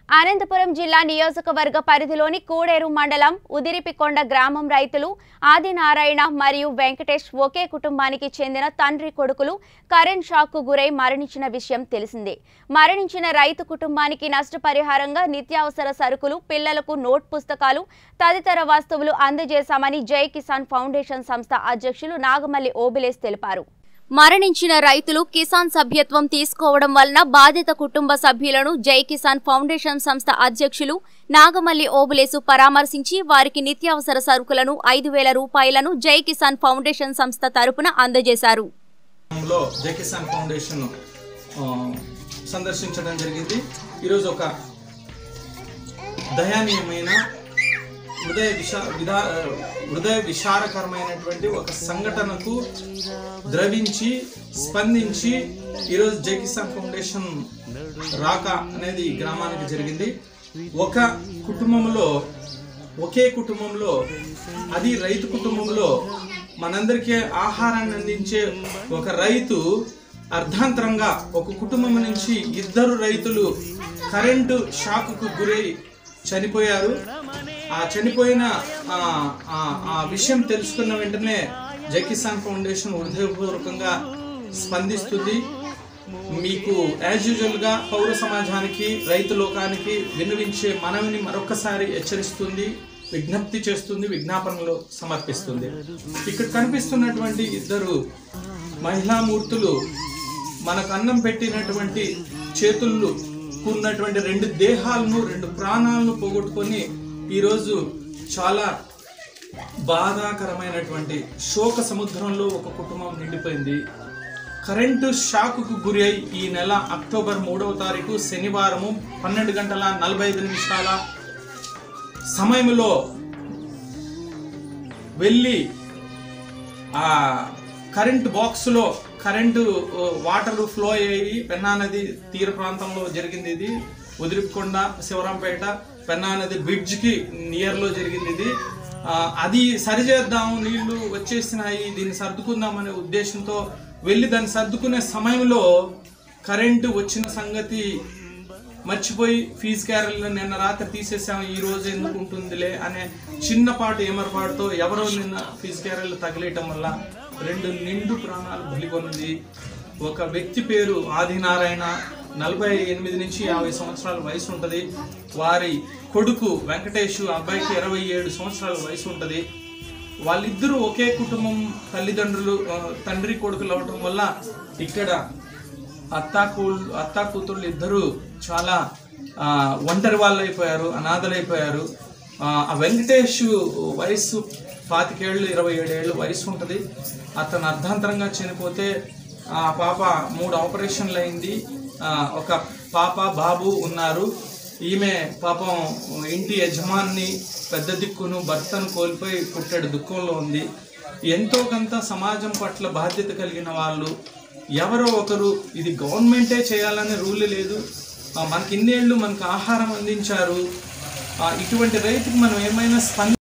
అనంతపురం జిల్లా నియోజకవర్గ పరిధిలోని కూడేరు మండలం ఉదిరిపికొండ గ్రామం రైతులు ఆదినారాయణ మరియు వెంకటేష్ ఒకే కుటుంబానికి చెందిన తండ్రి కొడుకులు కరెంట్ షాక్కు గురై మరణించిన విషయం తెలిసిందే మరణించిన రైతు కుటుంబానికి నష్టపరిహారంగా నిత్యావసర సరుకులు పిల్లలకు నోట్ పుస్తకాలు తదితర వస్తువులు అందజేశామని జై కిసాన్ ఫౌండేషన్ సంస్థ అధ్యక్షులు నాగమల్లి ఓబిలేస్ తెలిపారు మరణించిన రైతులు కిసాన్ సభ్యత్వం తీసుకోవడం వలన బాధిత కుటుంబ సభ్యులను జై కిసాన్ ఫౌండేషన్ సంస్థ అధ్యక్షులు నాగమల్లి ఓబులేసు పరామర్శించి వారికి నిత్యావసర సరుకులను ఐదు వేల రూపాయలను జై కిసాన్ ఫౌండేషన్ సంస్థ తరపున అందజేశారు లో జై కిసాన్ ఫౌండేషన్ ఆ, సందర్శించడం జరిగింది ఈరోజు ఒక దయానీయమైన హృదయ విషా విధా హృదయ విశారకరమైనటువంటి ఒక సంఘటనకు ద్రవించి స్పందించి ఈరోజు జై కిసాన్ ఫౌండేషన్ రాక అనేది ఈ గ్రామానికి జరిగింది ఒక కుటుంబంలో ఒకే కుటుంబంలో అది రైతు కుటుంబంలో మనందరికీ ఆహారాన్ని అందించే ఒక రైతు అర్ధాంతరంగా ఒక కుటుంబం నుంచి ఇద్దరు రైతులు కరెంటు షాకుకు గురై చనిపోయారు ఆ చనిపోయిన ఆ, ఆ, ఆ విషయం తెలుసుకున్న వెంటనే జై కిసాన్ ఫౌండేషన్ హృదయపూర్వకంగా స్పందిస్తుంది మీకు యాజ్ యూజువల్ గా పౌర సమాజానికి రైతు లోకానికి విన్నవించే మనవిని మరొకసారి హెచ్చరిస్తుంది విజ్ఞప్తి చేస్తుంది విజ్ఞాపనలు సమర్పిస్తుంది ఇక్కడ కనిపిస్తున్నటువంటి ఇద్దరు మహిళా మూర్తులు మనకు అన్నం పెట్టినటువంటి చేతులు ఉన్నటువంటి రెండు దేహాలను రెండు ప్రాణాలను పోగొట్టుకొని ఈరోజు చాలా బాధాకరమైనటువంటి శోక సముద్రంలో ఒక కుటుంబం నిండిపోయింది కరెంటు షాకుకు గురి అయి ఈ నెల అక్టోబర్ మూడవ తారీఖు శనివారము పన్నెండు గంటల నలభై ఐదు నిమిషాల సమయంలో వెళ్ళి ఆ కరెంటు బాక్స్లో కరెంటు ఆ, వాటర్ ఫ్లో అయ్యి పెన్నా నది తీర ప్రాంతంలో జరిగింది ఇది ఉదిరికొండ శివరాంపేట పెన్నా నది బ్రిడ్జ్కి నియర్లో జరిగింది ఇది ఆ, అది సరిచేద్దాం నీళ్లు వచ్చేసినాయి దీన్ని సర్దుకుందాం అనే ఉద్దేశంతో వెళ్ళి దాన్ని సర్దుకునే సమయంలో కరెంటు వచ్చిన సంగతి మర్చిపోయి ఫీజు క్యారెల్ నిన్న రాత్రి తీసేసాం ఈ రోజు ఎందుకు ఉంటుందిలే అనే చిన్నపాటు ఏమరపాటుతో ఎవరో నిన్న ఫీజు క్యారెల్ తగిలేయటం వల్ల రెండు నిండు ప్రాణాలు బలికొన్నది ఒక వ్యక్తి పేరు ఆదినారాయణ నలభై ఎనిమిది నుంచి యాభై సంవత్సరాల వయసు ఉంటుంది వారి కొడుకు వెంకటేష్ అబ్బాయికి ఇరవై ఏడు సంవత్సరాల వయసు ఉంటుంది వాళ్ళిద్దరూ ఒకే కుటుంబం తల్లిదండ్రులు ఆ, తండ్రి కొడుకులు అవటం వల్ల ఇక్కడ అత్తా కూ అత్తా కూతుళ్ళు ఇద్దరు చాలా ఆ, ఒంటరి వాళ్ళు అయిపోయారు అనాథలైపోయారు ఆ ఆ వెంకటేష్ వయస్సు పాతికేళ్ళు ఇరవై ఏడేళ్ళు వయసు ఉంటుంది అతను అర్ధాంతరంగా చనిపోతే ఆ పాప మూడు ఆపరేషన్లు అయింది ఆ, ఒక పాప బాబు ఉన్నారు ఈమె పాపం ఇంటి యజమాన్ని పెద్ద దిక్కును భర్తను కోల్పోయి పుట్టాడు దుఃఖంలో ఉంది ఎంతో కొంత సమాజం పట్ల బాధ్యత కలిగిన వాళ్ళు ఎవరో ఒకరు ఇది గవర్నమెంటే చేయాలనే రూల్ లేదు ఆ, మనకి ఇన్నేళ్ళు మనకు ఆహారం అందించారు ఆ, ఇటువంటి రైతుకి మనం ఏమైనా స్పంద